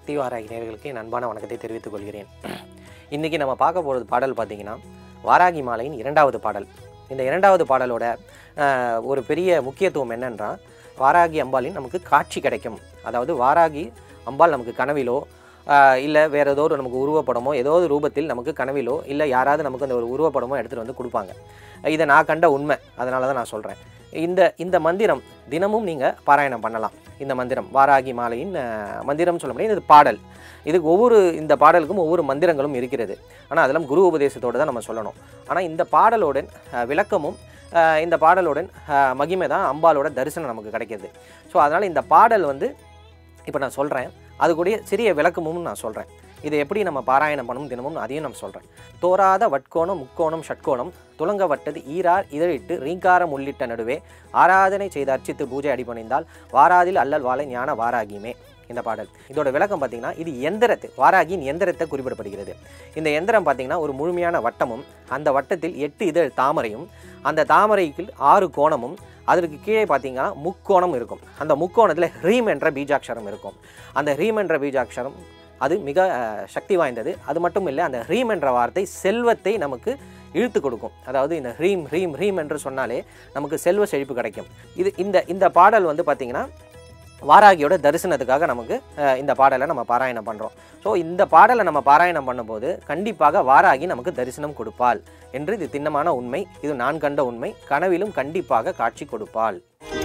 சக்தி வாராகி நேர்களுக்கு என் அன்பான வணக்கத்தை தெரிவித்துக் கொள்கிறேன் இன்றைக்கி நம்ம பார்க்க போகிறது பாடல் பார்த்தீங்கன்னா வாராகி மாலையின் இரண்டாவது பாடல் இந்த இரண்டாவது பாடலோட ஆஹ், ஒரு பெரிய முக்கியத்துவம் என்னன்றா வாராகி அம்பாளின் நமக்கு காட்சி கிடைக்கும் அதாவது வாராகி அம்பாள் நமக்கு கனவிலோ இல்லை வேறு ஏதோ ஒரு நமக்கு உருவப்படமோ ஏதோ ஒரு ரூபத்தில் நமக்கு கனவிலோ இல்லை யாராவது நமக்கு அந்த ஒரு உருவப்படமோ எடுத்துகிட்டு வந்து கொடுப்பாங்க இதை நான் கண்ட உண்மை அதனால தான் நான் சொல்கிறேன் இந்த இந்த மந்திரம் தினமும் நீங்கள் பாராயணம் பண்ணலாம் இந்த மந்திரம் வாராகி மாலையின் அஹ், மந்திரம் சொல்ல முடியாது இது பாடல் இதுக்கு ஒவ்வொரு இந்த பாடலுக்கும் ஒவ்வொரு மந்திரங்களும் இருக்கிறது ஆனால் அதெல்லாம் குரு உபதேசத்தோடு தான் நம்ம சொல்லணும் ஆனால் இந்த பாடலோடன் அஹ், விளக்கமும் அஹ், இந்த பாடலோடன் அஹ், மகிமை தான் அம்பாலோட தரிசனம் நமக்கு கிடைக்கிது ஸோ அதனால் இந்த பாடல் வந்து இப்போ நான் சொல்கிறேன் அது கூடிய சிறிய விளக்கமும் நான் சொல்கிறேன் இதை எப்படி நம்ம பாராயணம் பண்ணணும் தினமும் அதையும் நான் சொல்கிறேன் தோராத வட்கோணம் முக்கோணம் ஷட்கோணம் துலங்க வட்டது ஈரார் இதழிட்டு ரீங்காரம் உள்ளிட்ட நடுவே ஆராதனை செய்து அர்ச்சித்து பூஜை அடிபணிந்தால் வாராதில் அல்லல் வாழை ஞான வாராகியுமே இந்த பாடல் இதோட விளக்கம் பார்த்தீங்கன்னா இது எந்திரத்தை வாராகியின் எந்திரத்தை குறிப்பிடப்படுகிறது இந்த எந்திரம் பார்த்தீங்கன்னா ஒரு முழுமையான வட்டமும் அந்த வட்டத்தில் எட்டு இதழ் தாமரையும் அந்த தாமரைக்கு ஆறு கோணமும் அதற்கு கீழே பார்த்தீங்கன்னா முக்கோணம் இருக்கும் அந்த முக்கோணத்தில் ஹ்ரீம் என்ற பீஜாட்சரம் இருக்கும் அந்த ஹ்ரீம் என்ற பீஜாட்சரம் அது மிக அஹ், சக்தி வாய்ந்தது அது மட்டும் இல்லை அந்த ஹ்ரீம் என்ற வார்த்தை செல்வத்தை நமக்கு இழுத்து கொடுக்கும் அதாவது இந்த ஹ்ரீம் ஹ்ரீம் ஹ்ரீம் என்று சொன்னாலே நமக்கு செல்வ செழிப்பு கிடைக்கும் இது இந்த இந்த பாடல் வந்து பார்த்திங்கன்னா வாராகியோட தரிசனத்துக்காக நமக்கு அஹ், இந்த பாடலை நம்ம பாராயணம் பண்ணுறோம் ஸோ இந்த பாடலை நம்ம பாராயணம் பண்ணும்போது கண்டிப்பாக வாராகி நமக்கு தரிசனம் கொடுப்பாள் என்று இது திண்ணமான உண்மை இது நான் கண்ட உண்மை கனவிலும் கண்டிப்பாக காட்சி கொடுப்பாள்